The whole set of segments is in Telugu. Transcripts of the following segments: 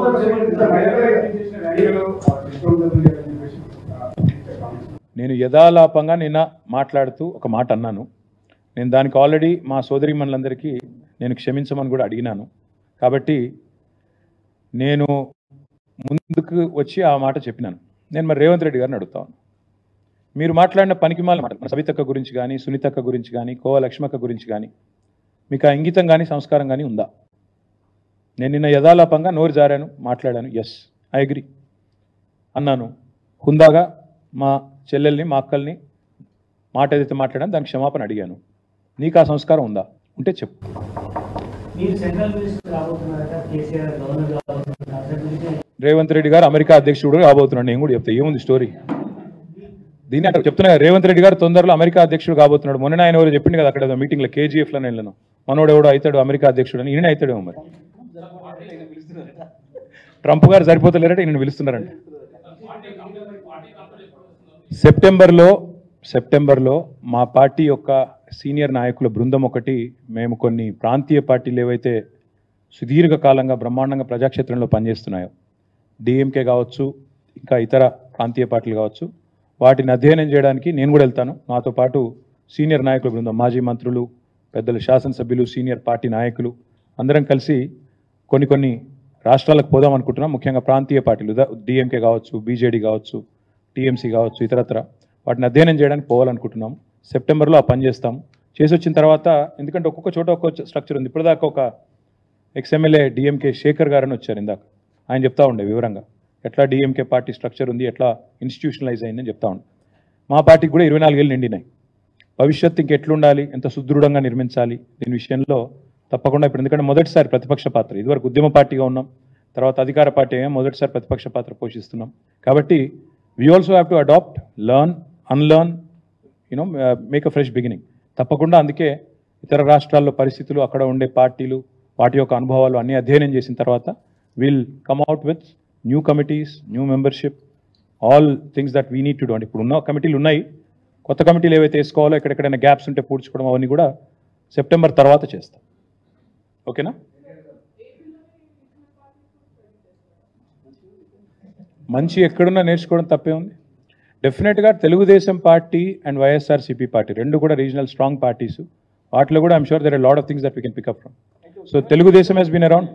నేను యథాలాపంగా నిన్న మాట్లాడుతూ ఒక మాట అన్నాను నేను దానికి ఆల్రెడీ మా సోదరిమణులందరికీ నేను క్షమించమని కూడా అడిగినాను కాబట్టి నేను ముందుకు వచ్చి ఆ మాట చెప్పినాను నేను మరి రేవంత్ రెడ్డి గారిని అడుగుతాను మీరు మాట్లాడిన పనికిమాల మాట మన సవితక్క గురించి కానీ సునీతక్క గురించి కానీ కోవ లక్ష్మక్క గురించి కానీ మీకు ఆ ఇంగితం కానీ సంస్కారం కానీ ఉందా నేను నిన్న యథాలాపంగా నోరు జారాను మాట్లాడాను ఎస్ ఐ అగ్రి అన్నాను హుందాగా మా చెల్లెల్ని మా అక్కల్ని మాట ఏదైతే మాట్లాడాను దానికి క్షమాపణ అడిగాను నీకు ఆ సంస్కారం ఉందా ఉంటే చెప్పు మీరు సెంట్రల్ మినిస్టర్ రాబోతున్నారట కేసీఆర్ గవర్నర్ రాబోతున్నారు అసలు గురించి రేవంత్ రెడ్డి గారు అమెరికా అధ్యక్షుడు కాబోతున్నాడు నేను కూడా చెప్తా ఏముంది స్టోరీ దీన్ని అక్కడ చెప్తున్నా కదా, రేవంత్ రెడ్డి గారు తొందరలో అమెరికా అధ్యక్షుడు కాబోతున్నాడు మొన్న ఆయన ఎవరు చెప్పింది కదా అక్కడ మీటింగ్లో కేజీఎఫ్లో వెళ్ళను మనోడు ఎవడో అవుతాడు అమెరికా అధ్యక్షుడు అని ఈయన అవుతాడేమో మరి ట్రంప్ గారు సరిపోతలేరట ఈయన పిలుస్తున్నారంట సెప్టెంబర్లో సెప్టెంబర్లో మా పార్టీ యొక్క సీనియర్ నాయకుల బృందం ఒకటి మేము కొన్ని ప్రాంతీయ పార్టీలు ఏవైతే సుదీర్ఘ కాలంగా బ్రహ్మాండంగా ప్రజాక్షేత్రంలో పనిచేస్తున్నాయో డిఎంకే కావచ్చు ఇంకా ఇతర ప్రాంతీయ పార్టీలు కావచ్చు వాటిని అధ్యయనం చేయడానికి నేను కూడా వెళ్తాను నాతో పాటు సీనియర్ నాయకుల బృందం మాజీ మంత్రులు పెద్దలు శాసనసభ్యులు సీనియర్ పార్టీ నాయకులు అందరం కలిసి కొన్ని కొన్ని రాష్ట్రాలకు పోదాం అనుకుంటున్నాం ముఖ్యంగా ప్రాంతీయ పార్టీలు డిఎంకే కావచ్చు బీజేడీ కావచ్చు టీఎంసీ కావచ్చు ఇతరత్ర వాటిని అధ్యయనం చేయడానికి పోవాలనుకుంటున్నాం సెప్టెంబర్లో ఆ పని చేస్తాం చేసి వచ్చిన తర్వాత ఎందుకంటే ఒక్కొక్క చోట ఒక్కొక్క స్ట్రక్చర్ ఉంది ఇప్పటిదాకా ఒక ఎక్స్ఎమ్మెల్యే డిఎంకే శేఖర్ గారని వచ్చారు ఇందాక ఆయన చెప్తా ఉండే వివరంగా ఎట్లా డిఎంకే పార్టీ స్ట్రక్చర్ ఉంది ఎట్లా ఇన్స్టిట్యూషనలైజ్ అయిందని చెప్తా ఉండే మా పార్టీకి కూడా ఇరవై నాలుగేళ్ళు నిండినాయి భవిష్యత్తు ఇంకెట్లుండాలి ఎంత సుదృఢంగా నిర్మించాలి దీని విషయంలో తప్పకుండా ఇప్పుడు ఎందుకంటే మొదటిసారి ప్రతిపక్ష పాత్ర ఇదివరకు ఉద్యమ పార్టీగా ఉన్నాం తర్వాత అధికార పార్టీ ఏమో మొదటిసారి ప్రతిపక్ష పాత్ర పోషిస్తున్నాం కాబట్టి we also have to adopt learn unlearn you know make a fresh beginning తప్పకుండా అందుకే ఇతర రాష్ట్రాల్లో పరిస్థితులు అక్కడ ఉండే పార్టీలు వాటి యొక్క అనుభవాలు అన్నీ అధ్యయనం చేసిన తర్వాత will come out with new committees new membership all things that we need to do అంటే ఇప్పుడు ఉన్న కమిటీలు ఉన్నాయి కొత్త కమిటీలు ఏవైతే వేసుకోవాలో ఎక్కడెక్కడైనా గ్యాప్స్ ఉంటే పూడ్చుకోవడం అవన్నీ కూడా సెప్టెంబర్ తర్వాత చేస్తాం ఓకేనా మంచి ఎక్కడున్నా నేర్చుకోవడం తప్పే ఉంది డెఫినెట్గా Telugu Desam party and YSRCP party రెండు కూడా రీజనల్ స్ట్రాంగ్ పార్టీస్ వాటిలో కూడా I'm sure there are lot of things that we can pick up from so Telugu Desam he's been around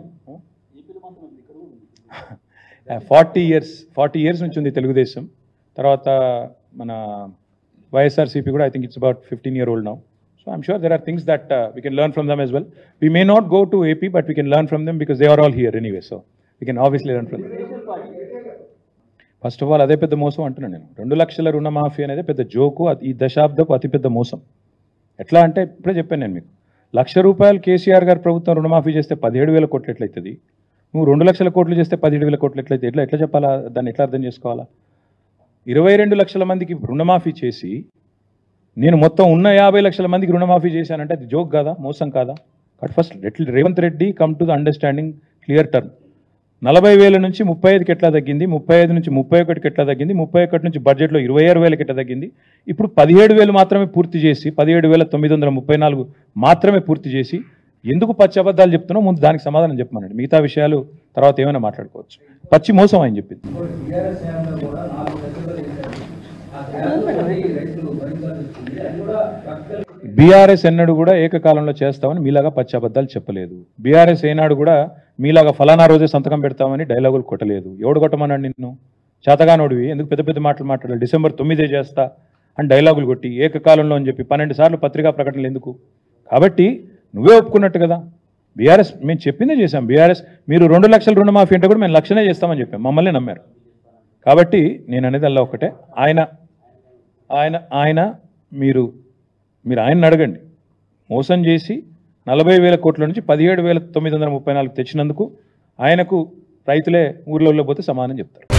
forty years forty years నుంచి ఉంది తెలుగుదేశం తర్వాత మన వైఎస్ఆర్సీపీ కూడా I think it's about fifteen year old now so I'm sure there are things that we can learn from them as well we may not go to AP but we can learn from them because they are all here anyway so we can obviously learn from first of all అదే పెద్ద మోసం అంటున్నాను నేను రెండు లక్షల రుణమాఫీ అనేది పెద్ద జోకు అది ఈ దశాబ్దపు అతిపెద్ద మోసం ఎట్లా అంటే ఇప్పుడే చెప్పాను నేను మీకు లక్ష రూపాయలు కేసీఆర్ గారు ప్రభుత్వం రుణమాఫీ చేస్తే పదిహేడు వేల కోట్లు ఎట్లయితుంది నువ్వు రెండు లక్షల కోట్లు చేస్తే పదిహేడు వేల కోట్లు ఎట్లయితే ఎట్లా ఎట్లా చెప్పాలా దాన్ని ఎట్లా అర్థం చేసుకోవాలా ఇరవై రెండు లక్షల మందికి రుణమాఫీ చేసి నేను మొత్తం ఉన్న యాభై లక్షల మందికి రుణమాఫీ చేశానంటే అది జోక్ కాదా మోసం కాదా but first Revanth Reddy come to the understanding clear term నలభై వేల నుంచి ముప్పై ఐదుకి ఎట్లా తగ్గింది ముప్పై ఐదు నుంచి ముప్పై ఒకటికి ఎట్లా తగ్గింది ముప్పై ఒకటి నుంచి బడ్జెట్లో ఇరవై ఆరు వేలకి ఎట్లా తగ్గింది ఇప్పుడు పదిహేడు వేలు మాత్రమే పూర్తి చేసి పదిహేడు వేల తొమ్మిది వందల ముప్పై నాలుగు మాత్రమే పూర్తి చేసి ఎందుకు పచ్చి అబద్ధాలు చెప్తున్నావు ముందు దానికి సమాధానం చెప్పమనండి మిగతా విషయాలు తర్వాత ఏమైనా మాట్లాడుకోవచ్చు పచ్చి మోసం అని చెప్పింది టీఆర్ఎస్ హయాంలో కూడా నాలుగు దశలు చేశారు ఆ త్యాగంతో రైతులు భరించాల్సింది అది కూడా ప్రాక్టికల్ బీఆర్ఎస్ ఎన్నడూ కూడా ఏకకాలంలో చేస్తామని మీలాగా పచ్చి అబద్ధాలు చెప్పలేదు బీఆర్ఎస్ ఏనాడు కూడా మీలాగా ఫలానా రోజే సంతకం పెడతామని డైలాగులు కొట్టలేదు ఎవడు కొట్టమన్నాడు నిన్ను చేతగానోడివి ఎందుకు పెద్ద పెద్ద మాటలు మాట్లాడాలి డిసెంబర్ తొమ్మిదే చేస్తా అని డైలాగులు కొట్టి ఏకకాలంలో అని చెప్పి పన్నెండు సార్లు పత్రికా ప్రకటనలు ఎందుకు కాబట్టి నువ్వే ఒప్పుకున్నట్టు కదా బీఆర్ఎస్ మేము చెప్పిందే చేశాం బీఆర్ఎస్ మీరు రెండు లక్షల రుణమాఫీ అంటే కూడా మేము లక్షనే చేస్తామని చెప్పాం మమ్మల్ని నమ్మారు కాబట్టి నేను అనేది అలా ఒకటే ఆయన ఆయన ఆయన మీరు మీరు ఆయన్ని అడగండి మోసం చేసి నలభై వేల కోట్ల నుంచి పదిహేడు వేల తొమ్మిది వందల ముప్పై నాలుగు తెచ్చినందుకు ఆయనకు రైతులే ఊర్లలో పోతే సమానం చెప్తారు